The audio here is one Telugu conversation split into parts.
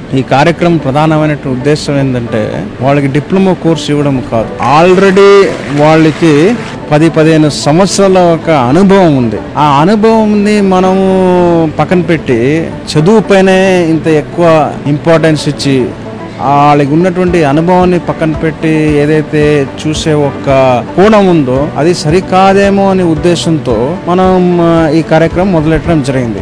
ఈ కార్యక్రమం ప్రధానమైన ఉద్దేశం ఏంటంటే వాళ్ళకి డిప్లొమా కోర్స్ ఇవ్వడం కాదు ఆల్రెడీ వాళ్ళకి పది పదిహేను సంవత్సరాల ఒక అనుభవం ఉంది ఆ అనుభవంని మనము పక్కన పెట్టి చదువు పైనే ఇంత ఎక్కువ ఇంపార్టెన్స్ ఇచ్చి వాళ్ళకి ఉన్నటువంటి అనుభవాన్ని పక్కన పెట్టి ఏదైతే చూసే ఒక కోణం ఉందో అది సరికాదేమో అనే ఉద్దేశంతో మనం ఆ, ఈ కార్యక్రమం మొదలెట్టడం జరిగింది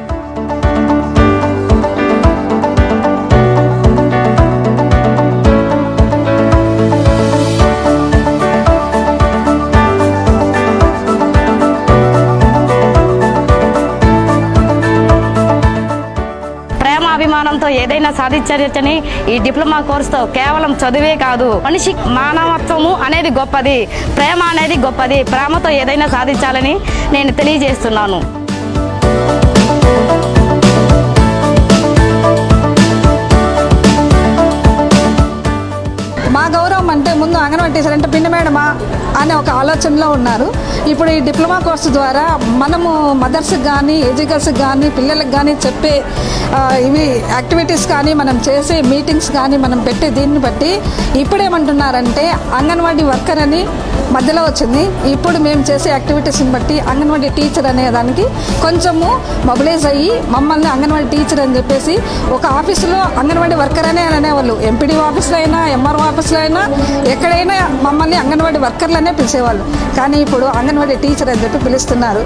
ప్రేమాభిమానంతో ఏదైనా సాధించవచ్చని ఈ డిప్లొమా కోర్సుతో కేవలం చదువే కాదు మనిషి మానవత్వము అనేది గొప్పది ప్రేమ అనేది గొప్పది ప్రేమతో ఏదైనా సాధించాలని నేను తెలియజేస్తున్నాను మా గౌరవం అంటే ముందు అంగన్వాడీ టీచర్ అంటే పిండి మేడమా అనే ఒక ఆలోచనలో ఉన్నారు ఇప్పుడు ఈ డిప్లొమా కోర్సు ద్వారా మనము మదర్స్కి కానీ ఎడ్యుకేషన్కి కానీ పిల్లలకు కానీ చెప్పే ఆ, ఇవి యాక్టివిటీస్ కానీ మనం చేసే మీటింగ్స్ కానీ మనం పెట్టే దీన్ని బట్టి ఇప్పుడేమంటున్నారంటే అంగన్వాడీ వర్కర్ అని మధ్యలో వచ్చింది ఇప్పుడు మేము చేసే యాక్టివిటీస్ని బట్టి అంగన్వాడీ టీచర్ అనే దానికి కొంచెము మొబిలైజ్ అయ్యి మమ్మల్ని అంగన్వాడీ టీచర్ అని చెప్పేసి ఒక ఆఫీసులో అంగన్వాడీ వర్కర్ అనే అనేవాళ్ళు ఎంపీడీ ఆఫీస్లో అయినా ఎంఆర్ఓ ఆఫీస్లో అయినా ఎక్కడైనా మమ్మల్ని అంగన్వాడీ వర్కర్లనే పిలిచేవాళ్ళు కానీ ఇప్పుడు అంగన్వాడీ టీచర్ అని చెప్పి పిలుస్తున్నారు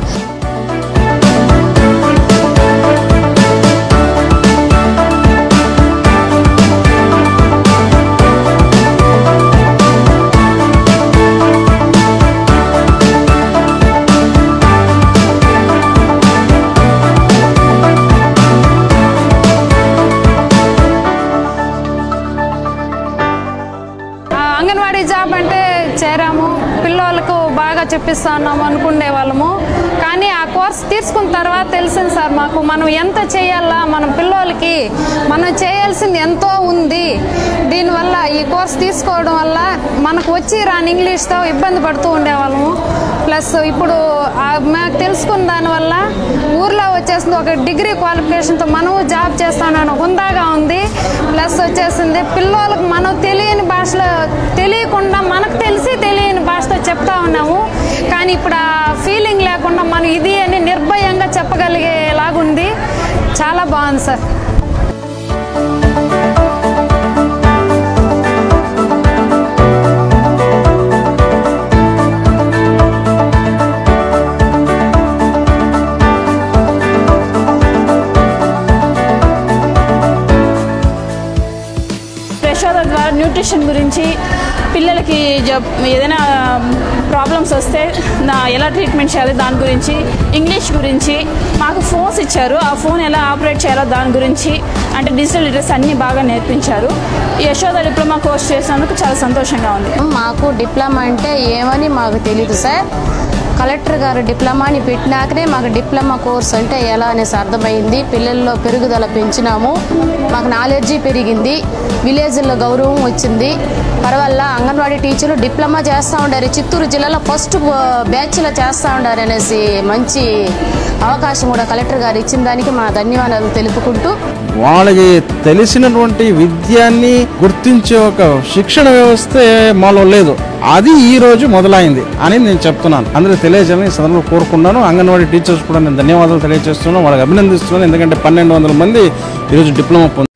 ఆ, అంగన్వాడీ జాబ్ అంటే చేరాము పిల్లలకు బాగా చెప్పిస్తా ఉన్నాము అనుకునే వాళ్ళము కానీ ఆ కోర్స్ తీసుకున్న తర్వాత తెలిసింది సార్ మాకు మనం ఎంత చేయాలా మన పిల్లలకి మనం చేయాల్సింది ఎంతో ఉంది దీనివల్ల ఈ కోర్స్ తీసుకోవడం వల్ల మనకు వచ్చి రాని ఇంగ్లీష్తో ఇబ్బంది పడుతూ ఉండేవాళ్ళము ప్లస్ ఇప్పుడు ఆ మాకు తెలుసుకున్న దానివల్ల ఊర్లో వచ్చేసింది ఒక డిగ్రీ క్వాలిఫికేషన్తో మనం జాబ్ చేస్తానని హుందాగా ఉంది ప్లస్ వచ్చేసింది పిల్లలకు మనం తెలియని భాషలో తెలియకుండా మనకు తెలిసి తెలియని భాషతో చెప్తా ఉన్నాము కానీ ఇప్పుడు ఆ ఫీలింగ్ లేకుండా మనం ఇది అని నిర్భయంగా చెప్పగలిగేలాగుంది చాలా బాగుంది సార్ ప్రసాద ద్వారా న్యూట్రిషన్ గురించి పిల్లలకి జబ్ ఏదైనా ప్రాబ్లమ్స్ వస్తే నా ఎలా ట్రీట్మెంట్ చేయాలి దాని గురించి ఇంగ్లీష్ గురించి మాకు ఫోన్స్ ఇచ్చారు ఆ ఫోన్ ఎలా ఆపరేట్ చేయాలో దాని గురించి అంటే డిజిటల్ లిటరసీ అన్నీ బాగా నేర్పించారు ఈ యశోద డిప్లొమా కోర్స్ చేసినందుకు చాలా సంతోషంగా ఉంది మాకు డిప్లొమా అంటే ఏమని మాకు తెలీదు సార్ కలెక్టర్ గారు డిప్లొమాని పెట్టినాకనే మాకు డిప్లొమా కోర్స్ అంటే ఎలా అనేసి అర్థమైంది పిల్లల్లో పెరుగుదల పెంచినాము మాకు నాలెడ్జి పెరిగింది విలేజ్లో గౌరవం వచ్చింది పర్వాల అంగన్వాడీ టీచర్లు డిప్లొమా చేస్తూ ఉండారు చిత్తూరు జిల్లాలో ఫస్ట్ బ్యాచ్లో చేస్తూ ఉండారు అనేసి మంచి అవకాశం కూడా కలెక్టర్ గారు ఇచ్చిన దానికి మా ధన్యవాదాలు తెలుపుకుంటూ వాళ్ళకి తెలిసినటువంటి విద్యాన్ని గుర్తించే ఒక శిక్షణ వ్యవస్థ మాలో లేదు అది ఈ రోజు మొదలైంది అని నేను చెప్తున్నాను అందరూ తెలియజేయాలని ఈ సందర్భంలో కోరుకున్నాను అంగన్వాడీ టీచర్స్ కూడా నేను ధన్యవాదాలు తెలియజేస్తున్నాను వాళ్ళకి అభినందిస్తున్నాను ఎందుకంటే పన్నెండు వందల మంది ఈరోజు డిప్లొమా పొంది